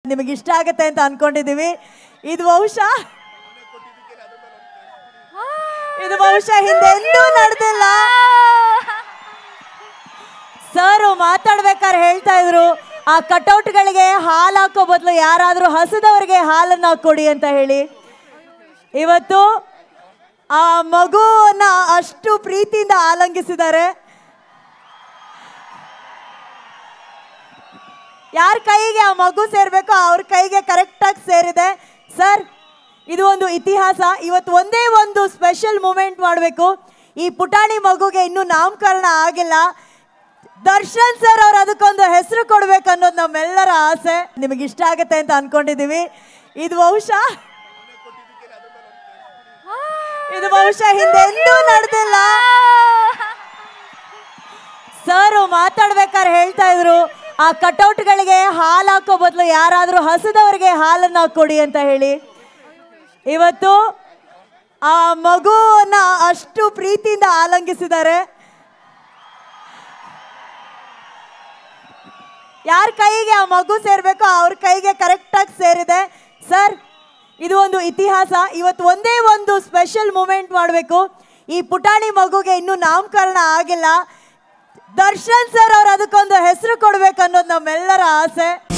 ನಿಮಗೆ ಇಷ್ಟ ಆಗತ್ತೆ ಅಂತ ಅನ್ಕೊಂಡಿದೀವಿ ಇದು ಬಹುಶಃ ಇದು ಬಹುಶಃ ಹಿಂದೆ ಎಂದೂ ನಡೆದಿಲ್ಲ ಸರ್ ಮಾತಾಡ್ಬೇಕಾದ್ರೆ ಹೇಳ್ತಾ ಇದ್ರು ಆ ಕಟೌಟ್ಗಳಿಗೆ ಹಾಲು ಹಾಕೋ ಬದಲು ಯಾರಾದ್ರೂ ಹಸಿದವರಿಗೆ ಹಾಲನ್ನ ಕೊಡಿ ಅಂತ ಹೇಳಿ ಇವತ್ತು ಆ ಮಗುವನ್ನ ಅಷ್ಟು ಪ್ರೀತಿಯಿಂದ ಆಲಂಗಿಸಿದ್ದಾರೆ ಯಾರ ಕೈಗೆ ಆ ಮಗು ಸೇರ್ಬೇಕೋ ಅವ್ರ ಕೈಗೆ ಕರೆಕ್ಟಾಗಿ ಸೇರಿದೆ ಸರ್ ಇದು ಒಂದು ಇತಿಹಾಸ ಇವತ್ತು ಒಂದೇ ಒಂದು ಸ್ಪೆಷಲ್ ಮೂಮೆಂಟ್ ಮಾಡಬೇಕು ಈ ಪುಟಾಣಿ ಮಗುಗೆ ಇನ್ನೂ ನಾಮಕರಣ ಆಗಿಲ್ಲ ದರ್ಶನ್ ಸರ್ ಅವ್ರು ಅದಕ್ಕೊಂದು ಹೆಸರು ಕೊಡ್ಬೇಕು ಅನ್ನೋದು ನಮ್ಮೆಲ್ಲರ ಆಸೆ ನಿಮಗೆ ಇಷ್ಟ ಆಗತ್ತೆ ಅಂತ ಅನ್ಕೊಂಡಿದೀವಿ ಇದು ಬಹುಶಃ ಇದು ಬಹುಶಃ ಹಿಂದೆ ಎಂದೂ ನಡೆದಿಲ್ಲ ಸರ್ ಮಾತಾಡ್ಬೇಕಾದ್ರೆ ಹೇಳ್ತಾ ಇದ್ರು ಆ ಕಟೌಟ್ಗಳಿಗೆ ಹಾಲು ಹಾಕೋ ಬದಲು ಯಾರಾದ್ರೂ ಹಸಿದವರಿಗೆ ಹಾಲನ್ನ ಕೊಡಿ ಅಂತ ಹೇಳಿ ಇವತ್ತು ಆ ಮಗುವನ್ನ ಅಷ್ಟು ಪ್ರೀತಿಯಿಂದ ಆಲಂಗಿಸಿದ್ದಾರೆ ಯಾರ ಕೈಗೆ ಆ ಮಗು ಸೇರ್ಬೇಕೋ ಅವ್ರ ಕೈಗೆ ಕರೆಕ್ಟಾಗಿ ಸೇರಿದೆ ಸರ್ ಇದು ಒಂದು ಇತಿಹಾಸ ಇವತ್ತು ಒಂದೇ ಒಂದು ಸ್ಪೆಷಲ್ ಮೂಮೆಂಟ್ ಮಾಡಬೇಕು ಈ ಪುಟಾಣಿ ಮಗುಗೆ ಇನ್ನೂ ನಾಮಕರಣ ಆಗಿಲ್ಲ ದರ್ಶನ್ ಸರ್ ಅವ್ರು ಅದಕ್ಕೊಂದು ಹೆಸರು ಕೊಡ್ಬೇಕು ಅನ್ನೋದು ನಮ್ಮೆಲ್ಲರ ಆಸೆ